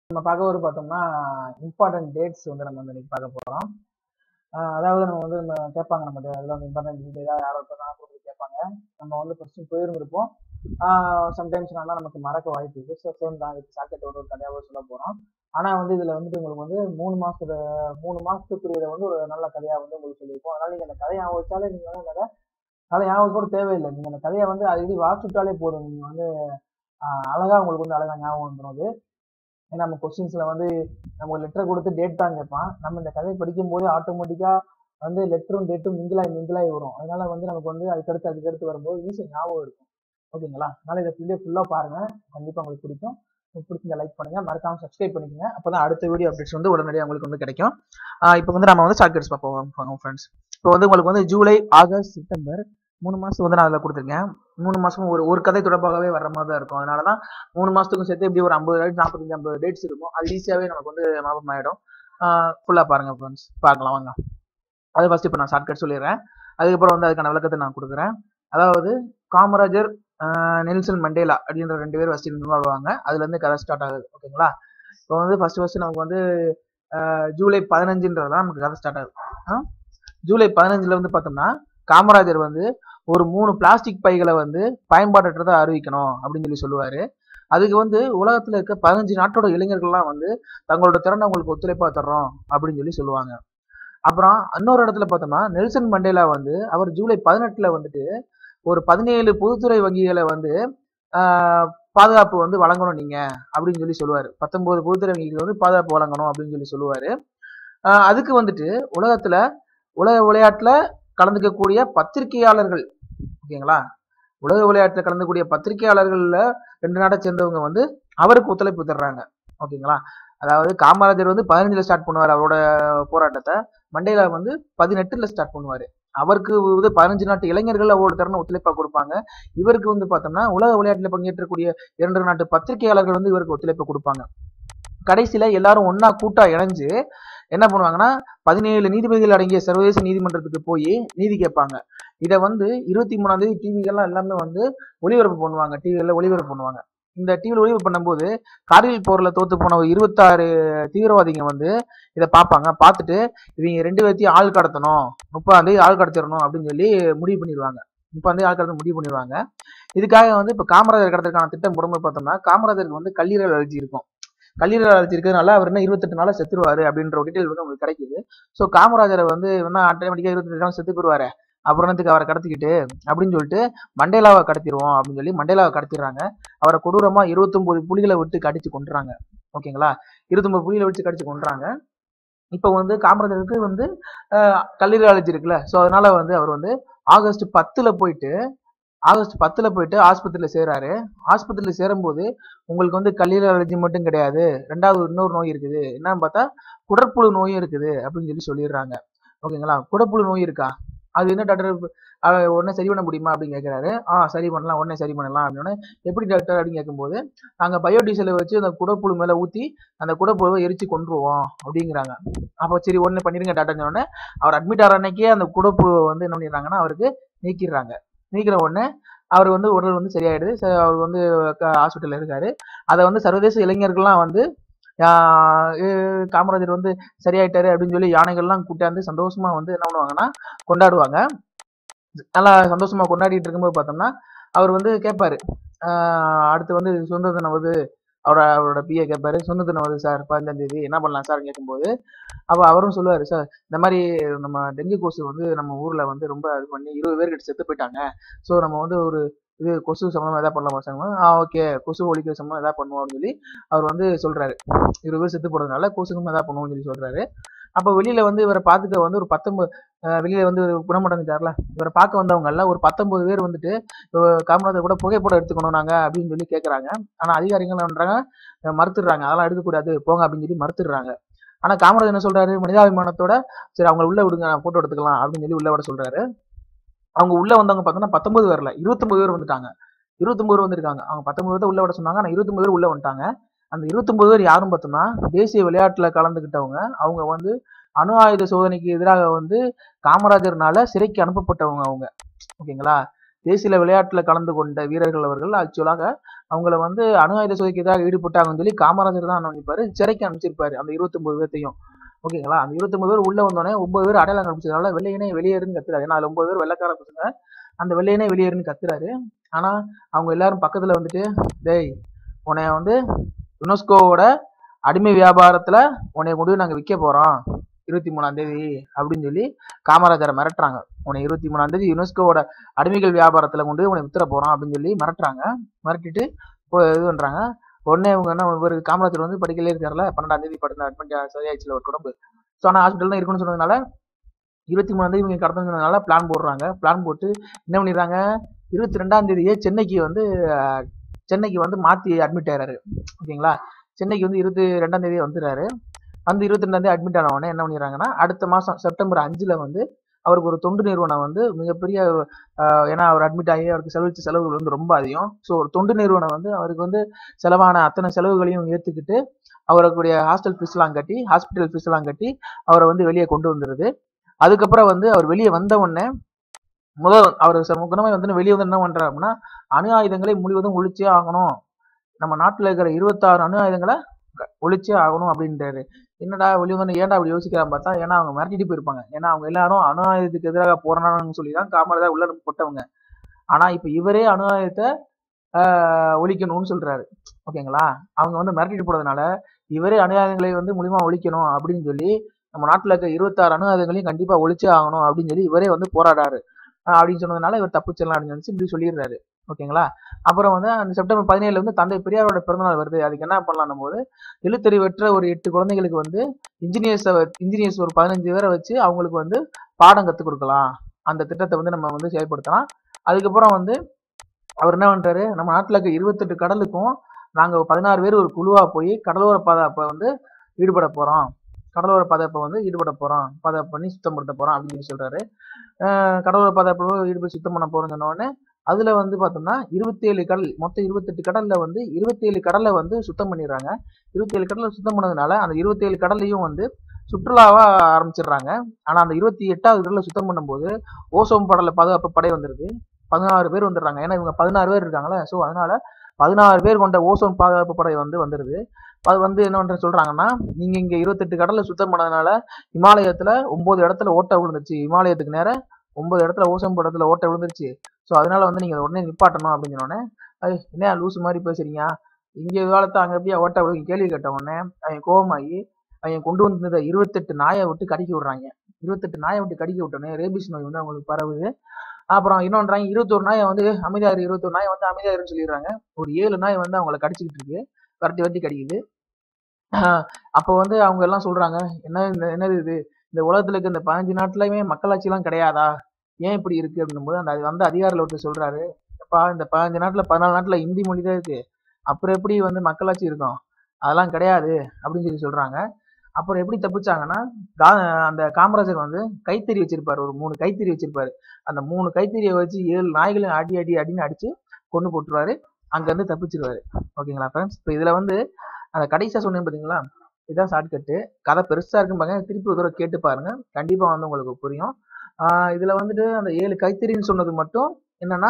நம்ம பார்க்க ஒரு பார்த்தோம்னா இம்பார்ட்டன்ட் டேட்ஸ் வந்து நம்ம வந்து இன்னைக்கு பார்க்க போகிறோம் அதாவது நம்ம வந்து நம்ம கேட்பாங்க நம்ம இதில் வந்து இம்பார்ட்டன்ட் டேட் ஏதாவது யாரோ ஒருத்தர் கொடுத்து கேட்பாங்க நம்ம வந்து ஃபஸ்ட்டு போயிருந்திருப்போம் சம்டைம்ஸ் நல்லா நமக்கு மறக்க வாய்ப்பு இருக்குது ஸோ சேம் தான் இதுக்கு சாக்கெட் ஒரு ஒரு கதையாக சொல்ல போகிறோம் ஆனால் வந்து இதில் வந்துட்டு உங்களுக்கு வந்து மூணு மாதத்துல மூணு மாதத்துக்குரியதை வந்து ஒரு நல்ல கதையாக வந்து உங்களுக்கு சொல்லியிருப்போம் அதனால் நீங்கள் அந்த கதையை ஞாபகம் வச்சாலே நீங்கள் வந்து அந்த கதை ஞாபகம் கூட தேவையில்லை நீங்கள் அந்த கதையை வந்து அடிக்கடி வாசிச்சுட்டாலே போதும் நீங்கள் வந்து அழகாக உங்களுக்கு வந்து அழகாக ஞாபகம் வந்துடும் அது ஏன்னா நம்ம கொஸ்டின்ஸில் வந்து நம்ம லெட்டர் கொடுத்து டேட் தான் கேட்பான் நம்ம இந்த கதை படிக்கும்போது ஆட்டோமேட்டிக்காக வந்து லெட்டரும் டேட்டும் மிங்கிலாகி மிங்கிலாகி வரும் அதனால வந்து நமக்கு வந்து அதுக்கடுத்து அதுக்கடுத்து வரும்போது ஈஸியாக ஞாபகம் இருக்கும் ஓகேங்களா அதனால இதை வீடியோ ஃபுல்லாக பாருங்கள் கண்டிப்பாக உங்களுக்கு பிடிக்கும் உங்களுக்கு பிடிச்சிருந்தா லைக் பண்ணுங்க மறக்காம சப்ஸ்கிரைப் பண்ணிக்கோங்க அப்போ தான் அடுத்த வீடியோ அப்டேட்ஸ் வந்து உடனடியாக உங்களுக்கு வந்து கிடைக்கும் இப்போ வந்து நம்ம வந்து ஷார்ட்கட்ஸ் பார்ப்போம் ஃப்ரெண்ட்ஸ் இப்போ வந்து உங்களுக்கு வந்து ஜூலை ஆகஸ்ட் செப்டம்பர் மூணு மாதம் வந்து நான் அதில் கொடுத்துருக்கேன் மூணு மாதமும் ஒரு ஒரு கதை தொடர்பாகவே வர மாதிரி தான் இருக்கும் அதனால தான் மூணு மாதத்துக்கும் சேர்த்து இப்படி ஒரு ஐம்பது டேட் நாற்பத்தஞ்சு ஐம்பது டேட்ஸ் இருக்கும் அது ஈஸியாகவே நமக்கு வந்து ஞாபகம் ஆகிடும் ஃபுல்லாக பாருங்கள் ஃப்ரெண்ட்ஸ் பார்க்கலாம் வாங்க அது ஃபஸ்ட் இப்போ நான் ஷார்ட்கட் சொல்லிடுறேன் அதுக்கப்புறம் வந்து அதுக்கான விளக்கத்தை நான் கொடுக்குறேன் அதாவது காமராஜர் நெல்சன் மண்டேலா அப்படின்ற ரெண்டு பேர் ஃபஸ்ட் இன்வால்வ் ஆவாங்க அதுலேருந்து கதை ஸ்டார்ட் ஆகுது ஓகேங்களா இப்போ வந்து ஃபஸ்ட்டு ஃபஸ்ட்டு நமக்கு வந்து ஜூலை பதினஞ்சுன்றதுலாம் நமக்கு கதை ஸ்டார்ட் ஆகுது ஜூலை பதினஞ்சில் வந்து பார்த்தோம்னா காமராஜர் வந்து ஒரு மூணு பிளாஸ்டிக் பைகளை வந்து பயன்பாட்டற்றதை அறிவிக்கணும் அப்படின்னு சொல்லி சொல்லுவார் அதுக்கு வந்து உலகத்தில் இருக்க பதினஞ்சு நாட்டோட இளைஞர்கள்லாம் வந்து தங்களோட திறனை உங்களுக்கு ஒத்துழைப்பா தர்றோம் அப்படின்னு சொல்லி சொல்லுவாங்க அப்புறம் இன்னொரு இடத்துல பார்த்தோம்னா நெல்சன் மண்டேலா வந்து அவர் ஜூலை பதினெட்டில் வந்துட்டு ஒரு பதினேழு பொதுத்துறை வங்கிகளை வந்து பாதுகாப்பு வந்து வழங்கணும் நீங்க அப்படின்னு சொல்லி சொல்லுவார் பத்தொன்பது பொதுத்துறை வங்கிகள் வந்து பாதுகாப்பு வழங்கணும் அப்படின்னு சொல்லி சொல்லுவார் அதுக்கு வந்துட்டு உலகத்துல உலக விளையாட்டுல கலந்துக்கக்கூடிய பத்திரிகையாளர்கள் ஓகேங்களா உலக விளையாட்டுல கலந்துக்கூடிய பத்திரிகையாளர்கள்ல ரெண்டு நாட்டை சேர்ந்தவங்க வந்து அவருக்கு ஒத்துழைப்பு தர்றாங்க ஓகேங்களா அதாவது காமராஜர் வந்து பதினஞ்சுல ஸ்டார்ட் பண்ணுவார் அவரோட போராட்டத்தை மண்டேலா வந்து பதினெட்டுல ஸ்டார்ட் பண்ணுவார் அவருக்கு வந்து பதினஞ்சு நாட்டு இளைஞர்கள் அவரோட திறனை ஒத்துழைப்பா கொடுப்பாங்க இவருக்கு வந்து பார்த்தோம்னா உலக விளையாட்டுல பங்கேற்றக்கூடிய இரண்டு நாட்டு பத்திரிகையாளர்கள் வந்து இவருக்கு ஒத்துழைப்பு கொடுப்பாங்க கடைசியில எல்லாரும் ஒன்னா கூட்டா இணைஞ்சு என்ன பண்ணுவாங்கன்னா பதினேழு நீதிபதிகள் அடங்கிய சர்வதேச நீதிமன்றத்துக்கு போய் நீதி கேட்பாங்க இதை வந்து இருபத்தி மூணாம் தேதி டிவிகள்லாம் எல்லாமே வந்து ஒளிபரப்பு பண்ணுவாங்க டிவிகளில் ஒளிபரப்பு பண்ணுவாங்க இந்த டிவியில் ஒளிபரப்பு பண்ணும்போது கார்கில் போரில் தோத்து போன ஒரு இருபத்தாறு தீவிரவாதிங்க வந்து இதை பார்ப்பாங்க பார்த்துட்டு இவங்க ரெண்டு பேர்த்தையும் ஆள் கடத்தணும் முப்பதாம் தேதி ஆள் கடத்திடணும் அப்படின்னு சொல்லி முடிவு பண்ணிடுவாங்க முப்பதாம் தேதி ஆள் கடத்த முடிவு பண்ணிடுவாங்க இதுக்காக வந்து இப்போ காமராஜர் கடத்துறதுக்கான திட்டம் போடும்போது பார்த்தோம்னா காமராஜருக்கு வந்து கல்லீரல் அலர்ஜி இருக்கும் கல்லீரல் அலர்ஜி இருக்கிறதுனால அவர் என்ன இருபத்தெட்டு நாளா செத்துருவாரு அப்படின்ற ஒரு டீட்டெயில் வந்து உங்களுக்கு கிடைக்குது ஸோ காமராஜரை வந்து என்ன ஆட்டோமேட்டிக்காக இருபத்தெட்டு நாள் செத்து போயிருவாரு அப்புறத்துக்கு அவரை கடத்திக்கிட்டு அப்படின்னு சொல்லிட்டு மண்டேலாவை கடத்திடுவோம் அப்படின்னு சொல்லி மண்டேலாவை கடத்திடுறாங்க அவரை கொடூரமா இருபத்தொன்பது புலிகளை விட்டு கடிச்சு கொண்டுறாங்க ஓகேங்களா இருபத்தொன்பது புலிகளை விட்டு கடிச்சு கொண்டுறாங்க இப்போ வந்து காமராஜருக்கு வந்து கல்லீரல் அலர்ஜி இருக்குல்ல ஸோ அதனால வந்து அவர் வந்து ஆகஸ்ட் பத்துல போயிட்டு ஆகஸ்ட் பத்தில் போயிட்டு ஆஸ்பத்திரியில் சேராரு ஆஸ்பத்திரியில் சேரும்போது உங்களுக்கு வந்து கல்லீரல் அலர்ஜி மட்டும் கிடையாது ரெண்டாவது இன்னொரு நோய் இருக்குது என்னன்னு பார்த்தா குடற்புழு நோயும் இருக்குது அப்படின்னு சொல்லி சொல்லிடுறாங்க ஓகேங்களா குடப்புழு நோய் இருக்கா அது என்ன டாக்டர் உடனே சரி பண்ண முடியுமா அப்படின்னு கேட்குறாரு ஆ சரி பண்ணலாம் உடனே சரி பண்ணலாம் அப்படின்னு எப்படி டாக்டர் அப்படின்னு கேட்கும்போது நாங்கள் பயோடீசலை வச்சு அந்த குடப்புழு மேலே ஊற்றி அந்த குடப்புழுவை எரிச்சு கொண்டுருவோம் அப்படிங்கிறாங்க அப்போ சரி உடனே பண்ணிடுங்க டாக்டர் உடனே அவர் அட்மிட் ஆகிற அன்னைக்கே அந்த குடப்புழுவை வந்து என்ன பண்ணிடுறாங்கன்னா அவருக்கு நீக்கிடுறாங்க நீக்கிற உடனே அவர் வந்து உடல் வந்து சரியாயிடுது அவர் வந்து ஹாஸ்பிட்டலில் இருக்காரு அதை வந்து சர்வதேச இளைஞர்கள்லாம் வந்து காமராஜர் வந்து சரியாயிட்டாரு அப்படின்னு சொல்லி யானைகள்லாம் கூட்டாந்து சந்தோஷமா வந்து என்ன பண்ணுவாங்கன்னா கொண்டாடுவாங்க நல்லா சந்தோஷமா கொண்டாடிட்டு இருக்கும்போது பார்த்தோம்னா அவர் வந்து கேட்பாரு அடுத்து வந்து சுதந்திர தினம் வந்து அவரோட அவரோட பிஏ கேட்பாரு சுதந்திர தினம் வந்து சார் பதினஞ்சாம் தேதி என்ன பண்ணலாம் சார் கேட்கும்போது அப்போ அவரும் சொல்லுவார் சார் இந்த மாதிரி நம்ம டெங்கு கொசு வந்து நம்ம ஊரில் வந்து ரொம்ப இது பண்ணி இருபது பேர் கிட்ட செத்து போயிட்டாங்க ஸோ நம்ம வந்து ஒரு இது கொசு சம்மந்தமாக எதாவது பண்ணலாம் பசங்க ஆ ஓகே கொசு ஒழிக்கிற சம்மந்தம் எதாவது பண்ணுவோம் அப்படின்னு சொல்லி அவர் வந்து சொல்கிறாரு இருபது பேர் செத்து போடுறதுனால கொசுக்கும் எதாவது பண்ணுவோம்னு சொல்லி சொல்கிறாரு அப்போ வெளியில் வந்து இவரை பார்த்துக்க வந்து ஒரு பத்தொம்பது வெளியில் வந்து குணமடைஞ்சார்ல இவரை பார்க்க வந்தவங்க எல்லாம் ஒரு பத்தொம்பது பேர் வந்துட்டு காமராஜர் கூட புகைப்படம் எடுத்துக்கணும் நாங்கள் அப்படின்னு சொல்லி கேட்குறாங்க ஆனால் அதிகாரிகள் என்ன பண்ணுறாங்க மறுத்துடுறாங்க அதெல்லாம் எடுக்கக்கூடாது போங்க அப்படின்னு சொல்லி மறுத்துடுறாங்க ஆனால் காமராஜர் என்ன சொல்கிறாரு மனிதாபிமானத்தோட சரி அவங்க உள்ள விடுங்க நான் ஃபோட்டோ எடுத்துக்கலாம் அப்படின்னு சொல்லி உள்ள விட சொல்கிறாரு அவங்க உள்ள வந்தவங்க பார்த்தோன்னா பத்தொன்பது வரல இருபத்தொன்பது பேர் வந்துட்டாங்க இருபத்தொன்பது பேர் வந்திருக்காங்க அவங்க பத்தொன்பது பேர் உள்ள விட சொன்னாங்க ஆனால் இருபத்தொன்பது பேர் உள்ள வந்துட்டாங்க அந்த இருபத்தொன்பது பேர் யாரும் பார்த்தோம்னா தேசிய விளையாட்டுல கலந்துக்கிட்டவங்க அவங்க வந்து அணு ஆயுத சோதனைக்கு எதிராக வந்து காமராஜர்னால சிறைக்கு அனுப்பப்பட்டவங்க அவங்க ஓகேங்களா தேசிய விளையாட்டுல கலந்து கொண்ட வீரர்கள் அவர்கள் ஆக்சுவலாக அவங்கள வந்து அணு ஆயுத சோதனைக்கு எதிராக ஈடுபட்டாங்கன்னு சொல்லி காமராஜர் தான் என்ன பண்ணிருப்பாரு சிறைக்கு அனுப்பிச்சிருப்பாரு அந்த இருபத்தொன்பது பேர்த்தையும் ஓகேங்களா அந்த இருபத்தொன்பது பேர் உள்ள வந்தோடனே ஒன்பது பேர் அடையாளம் கண்டுபிடிச்சதுனால வெள்ளையனே வெளியேறுன்னு கத்துறாரு ஏன்னா அதுல ஒன்பது பேர் வெள்ளைக்கார பசங்க அந்த வெள்ளையனே வெளியேறுன்னு கத்துறாரு ஆனா அவங்க எல்லாரும் பக்கத்துல வந்துட்டு டேய் உன்னைய வந்து யுனெஸ்கோவோட அடிமை வியாபாரத்துல உன்னைய கொண்டு போய் நாங்க விற்க போறோம் இருபத்தி மூணாம் தேதி அப்படின்னு சொல்லி காமராஜரை மிரட்டுறாங்க உன்னை இருபத்தி மூணாம் தேதி யுனெஸ்கோவோட அடிமைகள் வியாபாரத்துல கொண்டு போய் உன்னை வித்துற போறோம் அப்படின்னு சொல்லி மிரட்டுறாங்க மிரட்டிட்டு இப்போ இது பண்றாங்க உடனே இவங்க என்ன ஒரு காமராஜர் வந்து படிக்கலே இருக்காருல பன்னெண்டாம் தேதி படுத்த அட்மிட் சரியாயிடுச்சுல ஒரு உடம்பு ஸோ ஆனால் ஹாஸ்பிட்டல் தான் இருக்குன்னு சொன்னதுனால இருபத்தி மூணாம் தேதி இவங்க கடந்ததுனால பிளான் போடுறாங்க பிளான் போட்டு என்ன பண்ணிடுறாங்க இருபத்தி ரெண்டாம் தேதியே சென்னைக்கு வந்து அஹ், சென்னைக்கு வந்து மாத்தி அட்மிட் ஆயிறாரு ஓகேங்களா சென்னைக்கு வந்து இருபத்தி ரெண்டாம் தேதி வந்துடுறாரு வந்து இருபத்தி ரெண்டாம் தேதி அட்மிட் ஆன உடனே என்ன பண்ணிடுறாங்கன்னா அடுத்த மாசம் செப்டம்பர் அஞ்சுல வந்து அவருக்கு ஒரு தொண்டு நிறுவனம் வந்து மிகப்பெரிய ஆஹ், ஏன்னா அவர் அட்மிட் ஆகி அவருக்கு செலவழிச்ச செலவுகள் வந்து ரொம்ப அதிகம் ஸோ ஒரு தொண்டு நிறுவனம் வந்து அவருக்கு வந்து செலவான அத்தனை செலவுகளையும் ஏற்றுக்கிட்டு அவருக்குடைய ஹாஸ்டல் ஃபீஸ்லாம் கட்டி ஹாஸ்பிட்டல் ஃபீஸ்லாம் கட்டி அவரை வந்து வெளியே கொண்டு வந்துடுது அதுக்கப்புறம் வந்து அவர் வெளியே வந்த உடனே முதல் அவர் குணமாய் வந்து வெளியே வந்து என்ன பண்றாரு அப்படின்னா அணு ஆயுதங்களை முழுவதும் ஒழிச்சே ஆகணும் நம்ம நாட்டுல இருக்கிற இருபத்தாறு அணு ஆயுதங்களை க- ஒழிச்சே ஆகணும் அப்படின்றாரு என்னடா வெளியே வந்து ஏன்டா அப்படி யோசிக்கிறான் பார்த்தா ஏன்னா அவங்க மிரட்டிட்டு போயிருப்பாங்க ஏன்னா அவங்க எல்லாரும் அணு ஆயுதத்துக்கு எதிராக போராடணும்னு சொல்லி தான் காமராஜர் உள்ள போட்டவங்க ஆனா இப்ப இவரே அணு ஆயுதத்தை ஆஹ், ஒழிக்கணும்னு சொல்றாரு ஓகேங்களா அவங்க வந்து மிரட்டிட்டு போறதுனால இவரே அணு ஆயுதங்களை வந்து மூலியமா ஒழிக்கணும் அப்படின்னு சொல்லி நம்ம நாட்டுல இருக்க இருபத்தாறு அணு ஆயுதங்களையும் கண்டிப்பா ஒழிச்சே ஆகணும் அப்படின்னு சொல்லி இவரே வந்து போராடாரு ஆஹ் அப்படின்னு சொன்னதுனால இவர் தப்பிச்சிடலாம் அப்படின்னு நினைச்சு இப்படி சொல்லிடுறாரு ஓகேங்களா அப்புறம் வந்து அந்த செப்டம்பர் பதினேழுல வந்து தந்தை பெரியாரோட பிறந்தநாள் வருது அதுக்கு என்ன பண்ணலாம் போது எழுத்தறிவற்ற ஒரு எட்டு குழந்தைகளுக்கு வந்து இன்ஜினியர்ஸ் இன்ஜினியர்ஸ் ஒரு பதினஞ்சு பேரை வச்சு அவங்களுக்கு வந்து பாடம் கற்றுக் கொடுக்கலாம் அந்த திட்டத்தை வந்து நம்ம வந்து செயல்படுத்தலாம் அதுக்கப்புறம் வந்து அவர் என்ன பண்றாரு நம்ம நாட்டுல இருக்க இருபத்தெட்டு கடலுக்கும் நாங்க பதினாறு பேர் ஒரு குழுவா போய் கடலோர பாதுகாப்பை வந்து ஈடுபட போறோம் கடலோர பாதுகாப்பை வந்து ஈடுபட போறோம் பாதுகாப்பு பண்ணி சுத்தப்படுத்த போறோம் அப்படின்னு சொல்லி சொல்றாரு அஹ் கடலோர பாதுகாப்பு ஈடுபட்டு சுத்தம் பண்ண போறோம்னு சொன்ன உடனே அதுல வந்து பார்த்தோம்னா இருபத்தேழு கடல் மொத்தம் இருபத்தெட்டு கடல்ல வந்து இருபத்தேழு கடலை வந்து சுத்தம் பண்ணிடுறாங்க இருபத்தேழு கடலை சுத்தம் பண்ணதுனால அந்த இருபத்தேழு கடல்லையும் வந்து சுற்றுலாவா ஆரம்பிச்சிடுறாங்க ஆனா அந்த இருபத்தி எட்டாவது கடலை சுத்தம் பண்ணும்போது ஓசோன் படல பாதுகாப்பு படை வந்துருது பதினாறு பேர் வந்துடுறாங்க ஏன்னா இவங்க பதினாறு பேர் இருக்காங்களே ஸோ அதனால பதினாறு பேர் கொண்ட ஓசோன் பாதுகாப்பு படை வந்து வந்துருது அது வந்து என்ன பண்ற சொல்றாங்கன்னா நீங்க இங்க இருபத்தெட்டு கடலை சுத்தம் பண்ணதுனால இமாலயத்துல ஒன்பது இடத்துல ஓட்டை விழுந்துருச்சு இமாலயத்துக்கு நேர ஒன்பது இடத்துல ஓசோன் படத்துல ஓட்டை விழுந்துருச்சு ஸோ அதனால வந்து நீங்க உடனே நிப்பாட்டணும் அப்படின்னு சொன்ன உடனே "ஐய், என்ன லூசு மாதிரி பேசுறீங்க இங்க காலத்தை அங்க எப்படியா ஓட்டை விழுங்க கேள்வி கேட்ட உடனே அவன் கோவமாகி அவன் கொண்டு வந்திருந்த இருபத்தெட்டு நாயை விட்டு கடிக்க விடுறாங்க இருபத்தெட்டு நாயை விட்டு கடிக்க விட்டோன்னே ரேபிஸ் நோய் வந்து அவங்களுக்கு பரவுது அப்புறம் இன்னொன்றாங்க இருபத்தொரு நாயை வந்து அமைதியாரு இருபத்தொரு நாயை வந்து அமைதியாருன்னு சொல்லிடுறாங்க ஒரு ஏழு நாய் வந்து அவங்கள கடிச்சிக்கிட்டு இருக்கு விரட்டி விரட்டி கடிக்குது ஆஹ் அப்போ வந்து அவங்க எல்லாம் சொல்றாங்க என்ன இந்த என்னது இது இந்த உலகத்துல இருக்க இந்த பதினஞ்சு நாட்டுலயுமே மக்களாட்சி எல்லாம் கிடையாதா ஏன் இப்படி இருக்கு அப்படின்னும் போது அந்த அந்த அதிகாரில ஒருத்தர் சொல்றாரு அப்பா இந்த பதினஞ்சு நாட்டுல பதினாலு நாட்டுல இந்தி மொழி தான் இருக்கு அப்புறம் எப்படி வந்து மக்களாட்சி இருக்கும் அதெல்லாம் கிடையாது அப்படின்னு சொல்லி சொல்றாங்க அப்புறம் எப்படி தப்பிச்சாங்கன்னா கா- அந்த காமராஜர் வந்து கைத்தறி வச்சிருப்பாரு ஒரு மூணு கைத்தறி வச்சிருப்பாரு அந்த மூணு கைத்தறியை வச்சு ஏழு நாய்களையும் அடி அடி அடின்னு அடிச்சு கொண்டு போட்டுருவாரு அங்க இருந்து தப்பிச்சிருவாரு ஓகேங்களா ஃப்ரெண்ட்ஸ் இப்போ இதுல வந்து அந்த கடைசியா சொன்னேன் பாத்தீங்களா இதுதான் ஷார்ட்கட்டு கதை பெருசா இருக்கும் பாருங்க திருப்பி ஒரு தடவை கேட்டு பாருங்க கண்டிப்பா வந்து உங்களுக்கு புரியும் ஆஹ் இதுல வந்துட்டு அந்த ஏழு கைத்தறின்னு சொன்னது மட்டும் என்னன்னா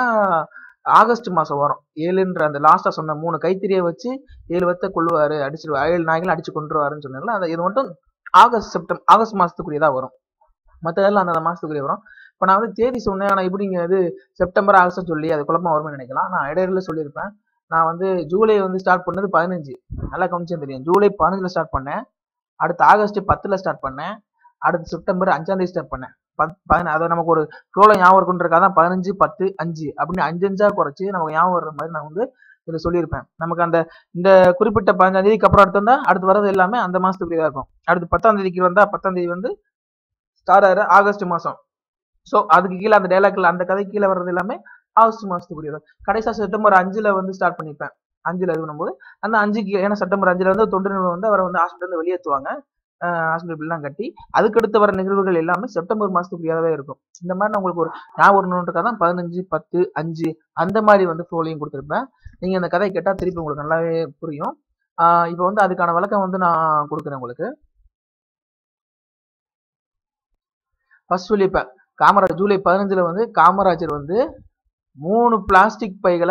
ஆகஸ்ட் மாசம் வரும் ஏழுன்ற அந்த லாஸ்டா சொன்ன மூணு கைத்தறியை வச்சு ஏழு வத்தை கொள்ளுவாரு அடிச்சிருவாரு ஏழு நாய்களும் அடிச்சு கொண்டுருவாருன்னு சொன்னால அந்த இது மட்டும் ஆகஸ்ட் செப்டம்பர் ஆகஸ்ட் மாசத்துக்குரியதா வரும் மற்றதெல்லாம் அந்த மாசத்துக்குரிய வரும் இப்போ நான் வந்து தேதி சொன்னேன் ஆனால் இப்படிங்க இது செப்டம்பர் ஆகஸ்ட் சொல்லி அது குழப்பம் வரும்னு நினைக்கலாம் நான் இடையில சொல்லியிருப்பேன் நான் வந்து ஜூலை வந்து ஸ்டார்ட் பண்ணது பதினஞ்சு நல்லா கவனிச்சா தெரியும் ஜூலை பதினஞ்சுல ஸ்டார்ட் பண்ணேன் அடுத்து ஆகஸ்ட் பத்துல ஸ்டார்ட் பண்ணேன் அடுத்து செப்டம்பர் அஞ்சாம் தேதி ஸ்டார்ட் பண்ணேன் பத் பதின அதை நமக்கு ஒரு ஃப்ளோல ஞாபகம் இருக்குன்றக்காக தான் பதினஞ்சு பத்து அஞ்சு அப்படின்னு அஞ்சு அஞ்சா குறைச்சு நமக்கு ஞாபகம் வர்ற மாதிரி நான் வந்து இதில் சொல்லியிருப்பேன் நமக்கு அந்த இந்த குறிப்பிட்ட பதினஞ்சாம் தேதிக்கு அப்புறம் அடுத்து வந்தா அடுத்து வரது எல்லாமே அந்த மாசத்துக்குரியதா இருக்கும் அடுத்து பத்தாம் தேதிக்கு வந்தா பத்தாம் தேதி வந்து ஸ்டார்ட் ஆகிற ஆகஸ்ட் மாசம் ஸோ அதுக்கு கீழே அந்த டைலாக்ல அந்த கதை கீழே வர்றது எல்லாமே ஆகஸ்ட் மாசத்துக்குரியது கடைசியா செப்டம்பர் அஞ்சுல வந்து ஸ்டார்ட் பண்ணிப்பேன் அஞ்சுல இது பண்ணும்போது அந்த அஞ்சுக்கு ஏன்னா செப்டம்பர் அஞ்சுல வந்து தொண்டு நிறுவனம் வந்து அவரை வந்து ஹாஸ்பிட்டல் வந்து வெளியேற்றுவாங்க ஹாஸ்பிட்டல் பில்லாம் கட்டி அதுக்கடுத்து வர நிகழ்வுகள் எல்லாமே செப்டம்பர் மாசத்துக்குரியதாவே இருக்கும் இந்த மாதிரி நான் உங்களுக்கு ஒரு ஞாபகம் தான் பதினஞ்சு பத்து அஞ்சு அந்த மாதிரி வந்து ஃப்ளோலையும் கொடுத்துருப்பேன் நீங்க அந்த கதை கேட்டா திருப்பி உங்களுக்கு நல்லாவே புரியும் ஆஹ் இப்போ வந்து அதுக்கான விளக்கம் வந்து நான் கொடுக்குறேன் உங்களுக்கு ஃபர்ஸ்ட் சொல்லிப்பேன் காமராஜ் ஜூலை பதினஞ்சுல வந்து காமராஜர் வந்து மூணு பிளாஸ்டிக் பைகளை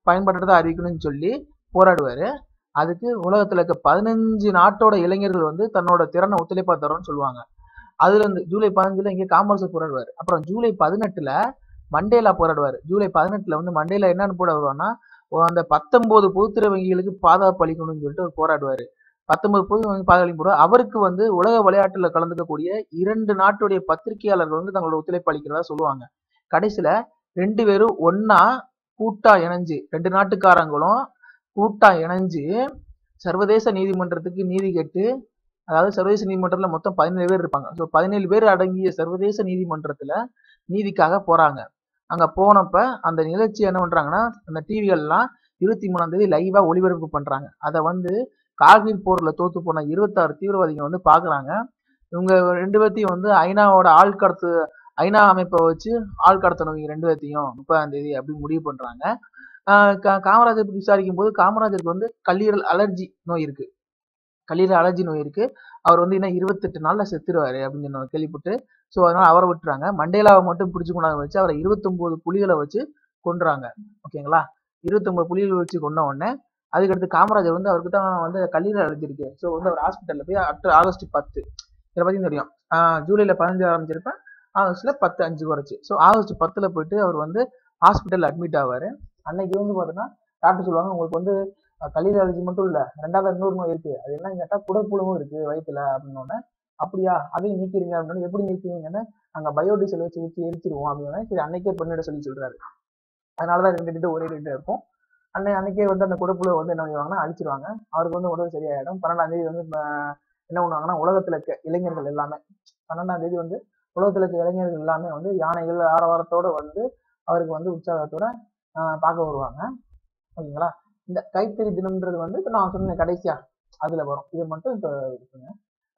பயன்படுறதை அறிவிக்கணும்னு சொல்லி போராடுவாரு அதுக்கு உலகத்துல இருக்க பதினஞ்சு நாட்டோட இளைஞர்கள் வந்து தன்னோட திறனை ஒத்துழைப்பா தரோம்னு சொல்லுவாங்க அதுல இருந்து ஜூலை பதினஞ்சுல இங்க காமர்ஸ் போராடுவாரு அப்புறம் ஜூலை பதினெட்டுல மண்டேலா போராடுவாரு ஜூலை பதினெட்டுல வந்து மண்டேலா என்னன்னு போட வருவான்னா அந்த பத்தொன்பது பொதுத்துறை வங்கிகளுக்கு பாதுகாப்பு அளிக்கணும்னு சொல்லிட்டு அவர் போராடுவாரு பத்தொன்பது பொது வங்கி பாதுகாப்பு போடுவார் அவருக்கு வந்து உலக விளையாட்டுல கலந்துக்கக்கூடிய இரண்டு நாட்டுடைய பத்திரிகையாளர்கள் வந்து தங்களோட ஒத்துழைப்பு அளிக்கிறதா சொல்லுவாங்க கடைசியில ரெண்டு பேரும் ஒன்னா கூட்டா இணைஞ்சு ரெண்டு நாட்டுக்காரங்களும் கூட்டா இணைஞ்சு சர்வதேச நீதிமன்றத்துக்கு நீதி கேட்டு அதாவது சர்வதேச நீதிமன்றத்துல மொத்தம் பதினேழு பேர் இருப்பாங்க ஸோ பதினேழு பேர் அடங்கிய சர்வதேச நீதிமன்றத்துல நீதிக்காக போறாங்க அங்க போனப்ப அந்த நிகழ்ச்சி என்ன பண்றாங்கன்னா அந்த டிவிகள்லாம் இருபத்தி மூணாம் தேதி லைவா ஒளிபரப்பு பண்றாங்க அதை வந்து கார்கில் போர்ல தோத்து போன இருபத்தாறு தீவிரவாதிகள் வந்து பாக்குறாங்க இவங்க ரெண்டு பேர்த்தையும் வந்து ஐநாவோட ஆள் கடத்து ஐநா அமைப்பை வச்சு ஆள் கடத்தணும் இவங்க ரெண்டு பேர்த்தையும் முப்பதாம் தேதி அப்படின்னு முடிவு பண்றாங்க ஆஹ் கா- காமராஜர் பத்தி விசாரிக்கும் போது காமராஜருக்கு வந்து கல்லீரல் அலர்ஜி நோய் இருக்கு கல்லீரல் அலர்ஜி நோய் இருக்கு அவர் வந்து இன்னும் இருபத்தெட்டு நாள்ல செத்துருவாரு அப்படின்னு சொன்ன கேள்விப்பட்டு ஸோ அதனால அவரை விட்டுறாங்க மண்டேலாவை மட்டும் பிடிச்சு கொண்டாந்து வச்சு அவரை இருபத்தொன்பது புலிகளை வச்சு கொன்றாங்க ஓகேங்களா இருபத்தொன்பது புலிகளை வச்சு கொன்ன உடனே அதுக்கடுத்து காமராஜர் வந்து அவருக்கு தான் வந்து கல்லீரல் அலர்ஜி இருக்கு ஸோ வந்து அவர் ஹாஸ்பிட்டல்ல போய் அக்டோ ஆகஸ்ட் பத்து இதை பத்தி தெரியும் ஆஹ் ஜூலைல பதினஞ்சு ஆரம்பிச்சிருப்பேன் ஆகஸ்ட்ல பத்து அஞ்சு குறைச்சு ஸோ ஆகஸ்ட் பத்துல போயிட்டு அவர் வந்து ஹாஸ்பிட்டல் அட்மிட் ஆவாரு அன்னைக்கு வந்து பார்த்தீங்கன்னா டாக்டர் சொல்லுவாங்க உங்களுக்கு வந்து அஹ், கல்லீரல் அலர்ஜி மட்டும் இல்ல ரெண்டாவது இன்னொரு நோய் இருக்கு அது என்னன்னு கேட்டா குடற்புழுவும் இருக்கு வயிற்றுல அப்படின்னு உடனே அப்படியா அதையும் நீக்கிறீங்க அப்படின்னு எப்படி நீக்கிறீங்கன்னு அங்க பயோடீசல் வச்சு ஊற்றி எரிச்சிருவோம் அப்படின்னு சரி அன்னைக்கே பண்ணிட சொல்லி சொல்றாரு அதனாலதான் ரெண்டு ரெண்டு ஒரே ரேட்டு இருக்கும் அன்னை அன்னைக்கே வந்து அந்த குடப்புழு வந்து என்ன பண்ணுவாங்கன்னா அழிச்சிருவாங்க அவருக்கு வந்து உடல் சரியாயிடும் பன்னெண்டாம் தேதி வந்து அஹ், என்ன பண்ணுவாங்கன்னா உலகத்துல இருக்க இளைஞர்கள் எல்லாமே பன்னெண்டாம் தேதி வந்து உலகத்துல இருக்க இளைஞர்கள் எல்லாமே வந்து யானைகள் ஆரவாரத்தோட வந்து அவருக்கு வந்து உற்சாகத்தோட ஆஹ் பார்க்க வருவாங்க ஓகேங்களா இந்த கைத்தறி தினம்ன்றது வந்து இப்ப நான் சொன்ன கடைசியா அதுல வரும் இது மட்டும் இப்போ இருக்குங்க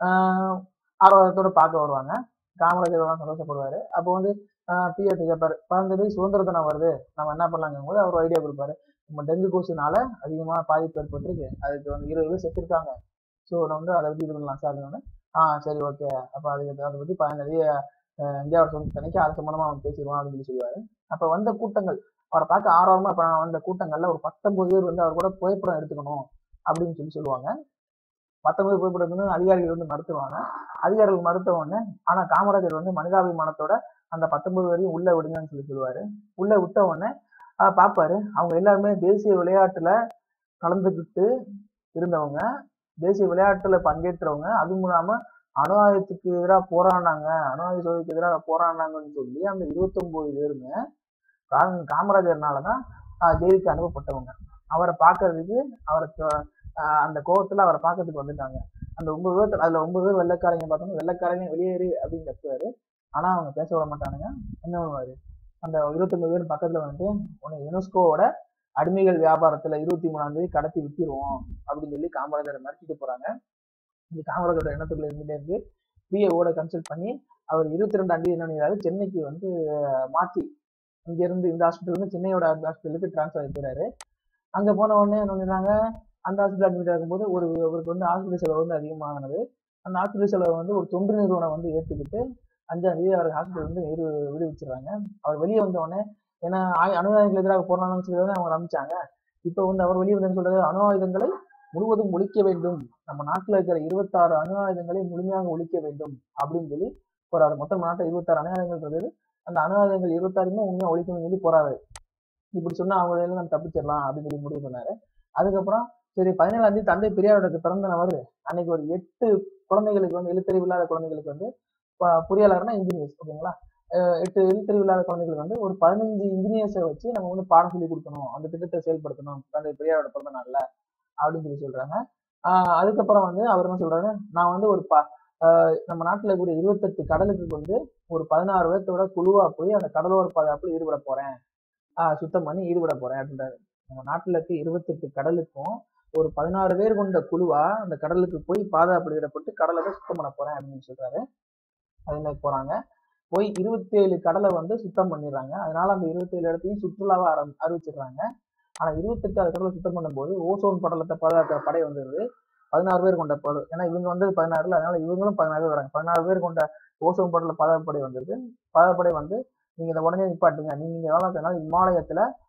ஆஹ் ஆர்வத்தோட பார்க்க வருவாங்க காமராஜர் எல்லாம் சந்தோஷப்படுவாரு அப்போ வந்து பிஎட் கேட்பாரு பதினஞ்சு தேதி சுதந்திர தினம் வருது நம்ம என்ன பண்ணலாங்கும் போது அவர் ஐடியா கொடுப்பாரு நம்ம டெங்கு கொசுனால அதிகமாக பாதிப்பு ஏற்பட்டிருக்கு அதுக்கு வந்து இருபது பேர் செத்துருக்காங்க ஸோ நம்ம வந்து அதை பற்றி இது பண்ணலாம் சார் ஆ சரி ஓகே அப்போ அதுக்கு அதை பற்றி பதினஞ்சு தேதி அஹ் இந்தியாவோட சுதந்திர தனிக்கு அது சம்பந்தமா அவன் பேசிடுவான் அப்படின்னு சொல்லி சொல்லுவாரு அப்போ வந்த கூட்டங்கள் அவரை பார்க்க ஆர்வமா இப்போ வந்த கூட்டங்கள்ல ஒரு பத்தொன்பது பேர் வந்து அவர் கூட புகைப்படம் எடுத்துக்கணும் அப்படின்னு சொல்லி சொல்லுவாங்க பத்தொன்பது புகைப்படம் எடுக்கணும்னு அதிகாரிகள் வந்து மறுத்துவாங்க அதிகாரிகள் மறுத்த உடனே ஆனா காமராஜர் வந்து மனிதாபிமானத்தோட அந்த பத்தொன்பது வரையும் உள்ள விடுங்கன்னு சொல்லி சொல்லுவாரு உள்ள விட்ட உடனே ஆஹ் பார்ப்பாரு அவங்க எல்லாருமே தேசிய விளையாட்டுல கலந்துக்கிட்டு இருந்தவங்க தேசிய விளையாட்டுல பங்கேற்றவங்க அதுவும் இல்லாம அணு ஆயுதத்துக்கு எதிராக போராடினாங்க அணு ஆயுத சோதனைக்கு எதிராக போராடினாங்கன்னு சொல்லி அந்த இருபத்தொன்பது பேருமே கா- காமராஜர்னாலதான் ஆஹ் ஜெயிலுக்கு அனுப்பப்பட்டவங்க அவரை பார்க்கறதுக்கு அவரை தொ- ஆஹ் அந்த கோவத்துல அவரை பார்க்கறதுக்கு வந்துட்டாங்க அந்த ஒன்பது பேர் அதுல ஒன்பது பேர் வெள்ளைக்காரங்க பார்த்தோம்னா வெள்ளைக்காரங்க வெளியேறு அப்படின்னு கத்துவாரு ஆனா அவங்க பேச விட மாட்டானுங்க என்ன பண்ணுவாரு அந்த இருபத்தொன்பது பேர் பக்கத்துல வந்துட்டு உன்னை யுனெஸ்கோவோட அடிமைகள் வியாபாரத்துல இருபத்தி மூணாம் தேதி கடத்தி வித்திருவோம் அப்படின்னு சொல்லி காமராஜரை மிரட்டிட்டு போறாங்க இந்த காமராஜரோட எண்ணத்துக்குள்ள இருந்துட்டே இருக்கு பிஏஓட கன்சல்ட் பண்ணி அவர் இருபத்தி ரெண்டாம் தேதி என்ன பண்ணிடுறாரு சென்னைக்கு வந்து அஹ், மாத்தி இங்க இருந்து இந்த ஹாஸ்பிட்டல் இருந்து சென்னையோட ஹாஸ்பிட்டலுக்கு டிரான்ஸ்ஃபர் ஆகி போயிறாரு அங்க போன உடனே என்ன பண்ணிடுறாங்க அந்த ஹாஸ்பிட்டல் அட்மிட் ஆகும்போது ஒரு அவருக்கு வந்து ஹாஸ்பிட்டல் செலவு வந்து அதிகமானது அந்த ஹாஸ்பிட்டல் செலவு வந்து ஒரு தொண்டு நிறுவனம் வந்து ஏற்றுக்கிட்டு அஞ்சாம் தேதி அவர் ஹாஸ்பிட்டல் வந்து விடு விடுவிச்சிடுறாங்க அவர் வெளியே வந்த உடனே ஏன்னா ஆயு- அணு ஆயுதங்களுக்கு எதிராக போராடணும்னு சொல்லி தானே அவங்க ஆரம்பிச்சாங்க இப்போ வந்து அவர் வெளியே வந்து சொல்றது அணு ஆயுதங்களை முழுவதும் ஒழிக்க வேண்டும் நம்ம நாட்டுல இருக்கிற இருபத்தாறு அணு ஆயுதங்களை முழுமையாக ஒழிக்க வேண்டும் அப்படின்னு சொல்லி போறாரு மொத்தம் நாட்டில் இருபத்தாறு அணு ஆயுதங்கள் இருந்தது அந்த அணு ஆயுதங்கள் இருபத்தாறுமே உண்மையா ஒழிக்கணும்னு சொல்லி போறாரு இப்படி சொன்னா அவங்க இதில நம்ம தப்பிச்சிடலாம் அப்படின்னு சொல்லி முடிவு பண்ணாரு அதுக்கப்புறம் சரி பதினேழாம் தேதி தந்தை பெரியாரோட பிறந்த நாள் வருது அன்னைக்கு ஒரு எட்டு குழந்தைகளுக்கு வந்து எழுத்தறிவு இல்லாத குழந்தைகளுக்கு வந்து ப- பொறியாளர்னா இன்ஜினியர்ஸ் ஓகேங்களா அஹ் எட்டு எழுத்தறிவு இல்லாத குழந்தைகளுக்கு வந்து ஒரு பதினஞ்சு இன்ஜினியர்ஸை வச்சு நம்ம வந்து பாடம் சொல்லி கொடுக்கணும் அந்த திட்டத்தை செயல்படுத்தணும் தந்தை பெரியாரோட பிறந்த நாள்ல அப்படின்னு சொல்லி சொல்றாங்க ஆஹ் அதுக்கப்புறம் வந்து அவர் என்ன சொல்றாரு நான் வந்து ஒரு ப ஆஹ் நம்ம நாட்டுல இருக்கக்கூடிய இருபத்தெட்டு கடலுக்கு வந்து ஒரு பதினாறு பேர்த்தோட குழுவா போய் அந்த கடலோர பாதுகாப்புல ஈடுபட போறேன் ஆஹ் சுத்தம் பண்ணி ஈடுபட போறேன் அப்படின்றாரு நம்ம நாட்டுல இருக்க இருபத்தெட்டு கடலுக்கும் ஒரு பதினாறு பேர் கொண்ட குழுவா அந்த கடலுக்கு போய் பாதுகாப்பு ஈடுபட்டு கடலை தான் சுத்தம் பண்ண போறேன் அப்படின்னு சொல்றாரு அதே மாதிரி போறாங்க போய் இருபத்தேழு கடலை வந்து சுத்தம் பண்ணிடுறாங்க அதனால அந்த இருபத்தேழு இடத்தையும் சுற்றுலாவா ஆரம் அறிவிச்சிடுறாங்க ஆனா இருபத்தெட்டாவது கடலை சுத்தம் பண்ணும்போது ஓசோன் படலத்தை பாதுகாக்கிற படை வந்துருது பதினாறு பேர் கொண்ட படை ஏன்னா இவங்க வந்தது பதினாறுல அதனால இவங்களும் பதினாறு பேர் வராங்க பதினாறு பேர் கொண்ட ஓசோன் படல பாதுகாப்பு படை வந்திருக்கு பாதுகாப்பு படை வந்து நீங்க இதை உடனே நிப்பாட்டுங்க நீங்க எவ்வளவு இமாலயத்துல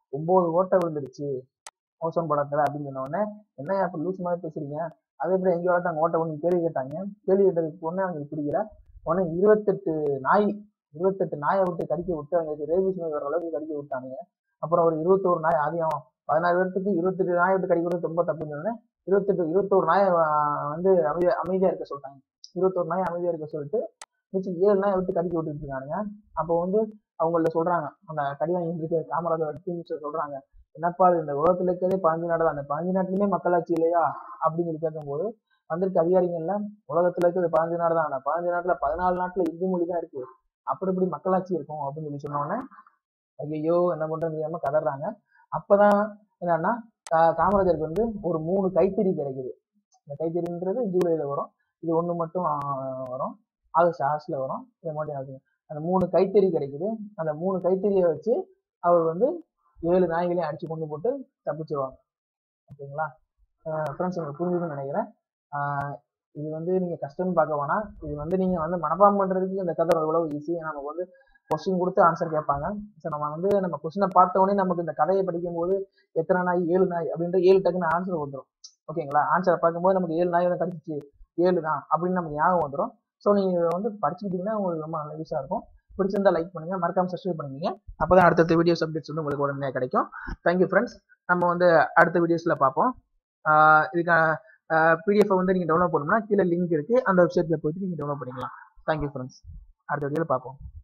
ஒன்பது ஓட்டை விழுந்துருச்சு ஓசோன் படத்துல அப்படின்னு சொன்ன உடனே என்ன அப்ப லூஸ் மாதிரி பேசுறீங்க அது எப்படி எங்க வளர்த்தாங்க ஓட்ட ஒன்று கேள்வி கேட்டாங்க கேள்வி கேட்டதுக்கு ஒண்ணு அவங்களுக்கு பிடிக்கல உடனே இருபத்தெட்டு நாய் இருபத்தெட்டு நாயை விட்டு கடிக்க விட்டு அவங்களுக்கு ரேபிஸ் நோய் வர அளவுக்கு கடிக்க விட்டாங்க அப்புறம் ஒரு இருபத்தோரு நாய் அதிகம் பதினாறு பேர்த்துக்கு இருபத்தெட்டு நாயை விட்டு கடிக்கிறது ரொம்ப தப்புன்னு சொன்னோடனே இருபத்தெட்டு இருபத்தோரு நாயை ஆஹ், வந்து அமைதியா அமைதியா இருக்க சொல்லிட்டாங்க இருபத்தோரு நாய் அமைதியா இருக்க சொல்லிட்டு மிச்சம் ஏழு நாயை விட்டு கடிக்க விட்டுட்டு இருக்காங்க அப்போ வந்து அவங்கள்ட்ட சொல்றாங்க அந்த கடி வாங்கி இருக்க காமராஜர் டீம்ஸ் சொல்றாங்க என்னப்பா இது இந்த உலகத்துல இருக்கிறதே பாஞ்சு நாடு தான் அந்த பாஞ்சு நாட்டுலயுமே மக்களாட்சி இல்லையா அப்படின்னு சொல்லி கேட்கும்போது வந்திருக்க அதிகாரிகள்ல உலகத்துல இருக்கிறது பாஞ்சு நாடு தான் ஆனா பாஞ்சு நாட்டுல பதினாலு நாட்டுல இந்தி மொழி தான் இருக்கு அப்படி இப்படி மக்களாட்சி இருக்கும் அப்படின்னு சொல்லி சொன்ன உடனே ஐயோ என்ன பண்றது தெரியாம கதறாங்க அப்பதான் என்னன்னா கா- காமராஜருக்கு வந்து ஒரு மூணு கைத்தறி கிடைக்குது இந்த கைத்தறின்றது ஜூலைல வரும் இது ஒண்ணு மட்டும் ஆஹ், வரும் ஆகஸ்ட் ஆகஸ்ட்ல வரும் இது மட்டும் ஆகுது அந்த மூணு கைத்தறி கிடைக்குது அந்த மூணு கைத்தறியை வச்சு அவர் வந்து ஏழு நாய்களையும் அடிச்சு கொண்டு போட்டு தப்பிச்சிருவாங்க ஓகேங்களா ஃப்ரெண்ட்ஸ் உங்களுக்கு புரிஞ்சுதுன்னு நினைக்கிறேன் ஆஹ் இது வந்து நீங்க கஷ்டம்னு பார்க்க வேணாம் இது வந்து நீங்க வந்து மனப்பாடம் பண்றதுக்கு இந்த கதை எவ்வளவு ஈஸி நமக்கு வந்து கொஸ்டின் கொடுத்து ஆன்சர் கேட்பாங்க ஸோ நம்ம வந்து நம்ம கொஸ்டினை பார்த்த உடனே நமக்கு இந்த கதையை படிக்கும்போது எத்தனை நாய் ஏழு நாய் அப்படின்ற ஏழு டக்குன்னு ஆன்சர் வந்துடும் ஓகேங்களா ஆன்சரை பார்க்கும்போது நமக்கு ஏழு நாய் வந்து கிடைச்சிச்சு ஏழு தான் அப்படின்னு நமக்கு ஞாபகம் வந்துடும் ஸோ நீங்க இதை வந்து படிச்சுக்கிட்டீங்கன்னா உங்களுக்கு ரொம்ப நல்ல யூஸாக இருக்கும் பிடிச்சிருந்தா லைக் பண்ணுங்க மறக்காம சப்ஸ்கிரைப் பண்ணுங்க அப்பதான் அடுத்தடுத்த வீடியோஸ் அப்டேட்ஸ் வந்து உங்களுக்கு உடனே கிடைக்கும் தேங்க்யூ ஃப்ரெண்ட்ஸ் நம்ம வந்து அடுத்த வீடியோஸ்ல பார்ப்போம் ஆஹ் இதுக்கான பிடிஎஃப் வந்து நீங்க டவுன்லோட் பண்ணணும்னா கீழே லிங்க் இருக்கு அந்த வெப்சைட்ல போயிட்டு நீங்க டவுன்லோட் பண்ணிக்கலாம் தேங்க்யூ ஃப்ரெண்ட்ஸ் அடுத்த வீடியோல பார்ப்போம்